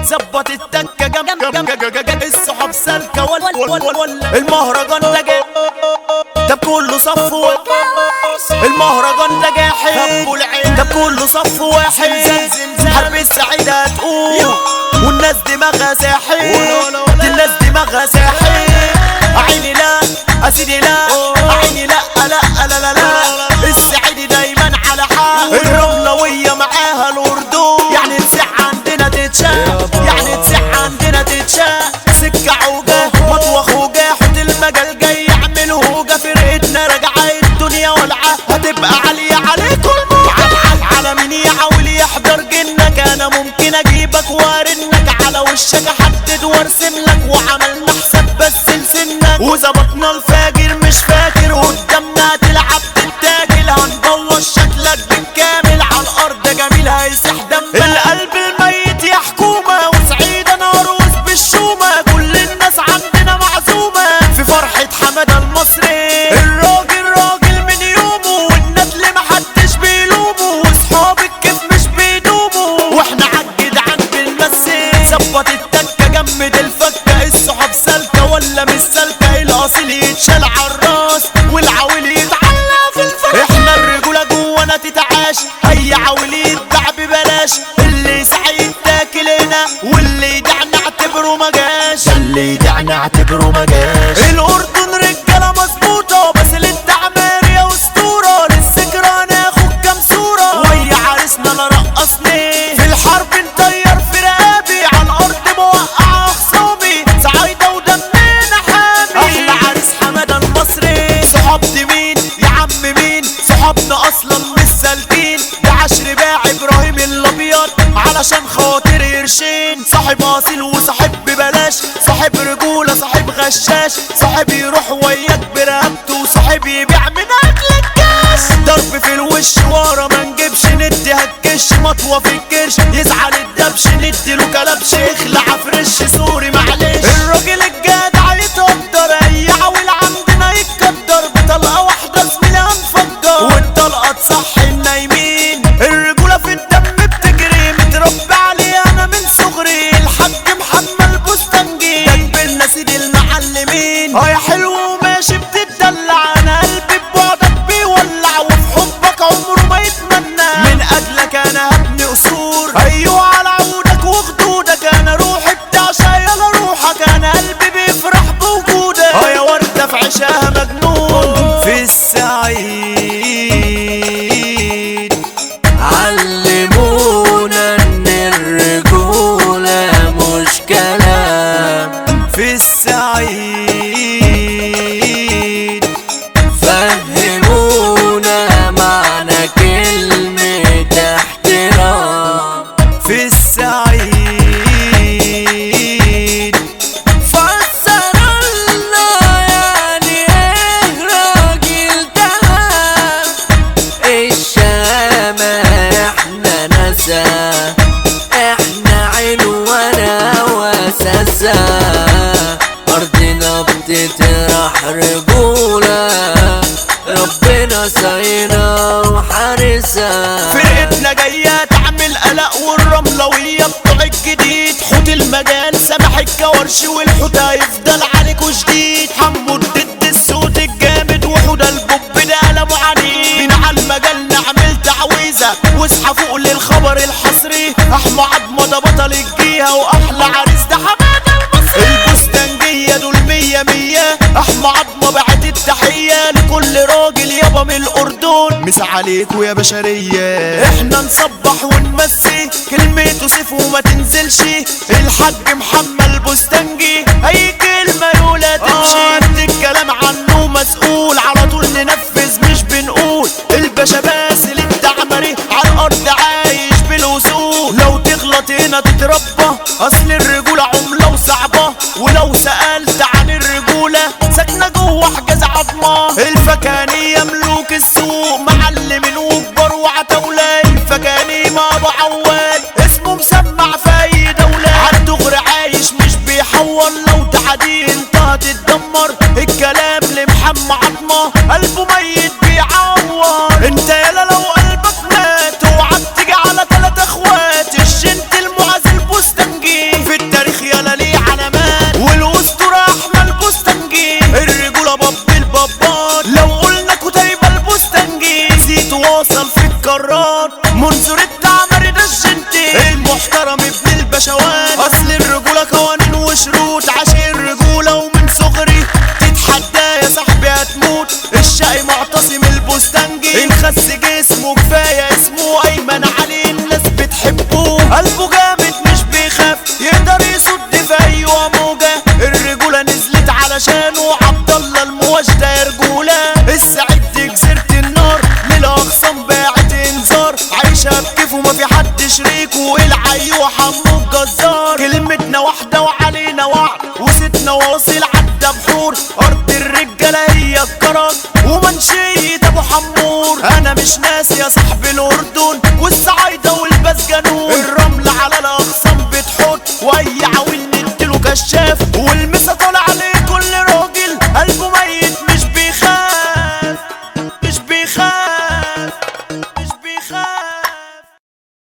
ظبط التكه جم جم جم الصحاب سالكه ول ول ول ول المهرجان ده جاي ده كله صف واحد المهرجان ده جاحد ده كله صف واحد حرب السعيدة هتقوم والناس دماغها ساحل دي الناس دماغها ساحل عيني لا اسيدي لا عيني لا لا لا لا لا السعيدي دايما على حال الرملوية معاها الاردن يعني تسع عندنا تتشاف يعني تسع عندنا تتشاف سكة عوجة مطوخ وجاه حوت المجال جاي يعمل هوجة فرقتنا راجعة الدنيا والعة هتبقى عالية عليكم على على مين يحاول يحضر جنك انا ممكن اجيبك وارنك على وشك احدد وارسم لك وعملنا حساب بس لسنك وظبطنا الفاجر مش فاكر قدامنا تلعب تتاجل هنبوظ شكلك بالكامل على الارض جميل هيسح دمك القلب الميت يا حكومة وسعيدة ناروس بالشومة كل الناس عندنا معزومة في فرحة حمادة المصري الراجل راجل من يومه والندل محدش بيلومه واصحابك كيف مش بيدوموا واحنا عالجدعان بنمثل ظبط التكة جمد الفكة الصحاب سالكة ولا مش سالكة الاصيل يتشال عالراس والعويل يتعلق في الفرق احنا الرجولة جوانا تتعاش اي عويل يتباع ببلاش اللي سعيد تاكل هنا واللي يدع نعتبره ما جاش اللي يدع نعتبره ما جاش الاردن رجالة مظبوطة بس للتعمير يا اسطورة للسكرة ناخد كام صورة ويا عريسنا لا رقصني في الحرب نطير في رقابي على الارض موقع خصامي صعايدة ودمنا حامي احلى عريس حمادة المصري صحاب دي مين يا عم مين صحابنا اصلا مش سالكين ده عشر باع ابراهيم الابيض علشان خاطر قرشين صاحب اصيل وصاحب ببلاش صاحب رجولة صاحب غشاش صاحب يروح وياك برقبته صاحب يبيع من اكلك كاش ضرب في الوش ورا ما نجيبش ندي هتكش مطوة في الكرش يزعل الدبش ندي له كلبش يخلع فرش سوري معلش الراجل الجدع يتقدر اي عويل عندنا يتقدر بطلقة واحدة زميلي هنفجر والطلقة تصحي النايمين الرجولة في الدم بتجري متربي عليها انا من صغري الحاج محمد البستنجي جنب سيدي المعلمين اه يا حلو وماشي بتدلع انا قلبي ببعدك بيولع وفي حبك عمره ما يتمنى من اجلك انا هبني قصور ايوه على عودك وخدودك انا روحي بتعشى يلا روحك انا قلبي بيفرح بوجودك اه يا وردة في عشاها مجنون في السعيد علمونا ان الرجولة مش كلام في السعيد فهمونا معنى كلمة احترام في السعيد فسر لنا يعني ايه راجل تمام الشامة احنا ناسا احنا عنوانا واساسا ارضنا بتطرح رجولة ربنا صاينا وحارسها فرقتنا جاية تعمل قلق والرملوية بتوع الجديد حوت المجال سامح الكورش والحوت هيفضل عليكوا شديد حمو ضد الصوت الجامد وحوت البوب ده قلمه عنيد من على المجال نعمل تعويذة واصحى فوق للخبر الحصري احمى عظمة ده بطل الجيهة واحلى عريس ده حمادة المصري البستنجية دول مية مية احمى عظمة بعت التحية لكل راجل يابا من الاردن مس عليكوا يا بشرية احنا نصبح ونمسي كلمته سيف وما تنزلش الحاج محمد البستنجي اي كلمة يقولها تمشي قد الكلام عنه مسؤول على طول ننفذ مش بنقول الباشا باسل التعمري على الارض عايش بالوصول لو تغلط هنا تتربى اصل الرجولة عملة وصعبة ولو سألت عن الرجولة ساكنة جوه حجاز عظمة الفكانية ملوك السوق معلمين وكبار وعتاولة الفكاني ما ابو عوال اسمه مسمع في اي دولة عالدغري عايش مش بيحور لو تعدي انت هتتدمر الكلام لمحمد عظمة قلبه ميت بيعور انت يالا لو قلبك مات اوعى تيجي على تلات اخوات الشنت المعز البستنجي البشوات اصل الرجولة قوانين وشروط عشان الرجولة ومن صغري تتحدى يا صاحبي هتموت الشقي معتصم البستنجي الخس جسمه كفاية اسمه ايمن علي الناس بتحبه قلبه جامد مش بيخاف يقدر يصد في اي موجة الرجولة نزلت علشانه عبد الله الموجدة يا رجولة السعيد جزيرة النار للاخصام باعت انذار عايشة بكيفه ما في حد شريكه العي وحمو الجزار كلمتنا واحدة وعلينا وعد وستنا واصل عدى بحور ارض الرجالة هي الكرم ومنشية ابو حمور انا مش ناسي يا صاحبي الاردن والصعايدة والبسجنون الرمل على الاقسام بتحط واي عويل نديله كشاف والم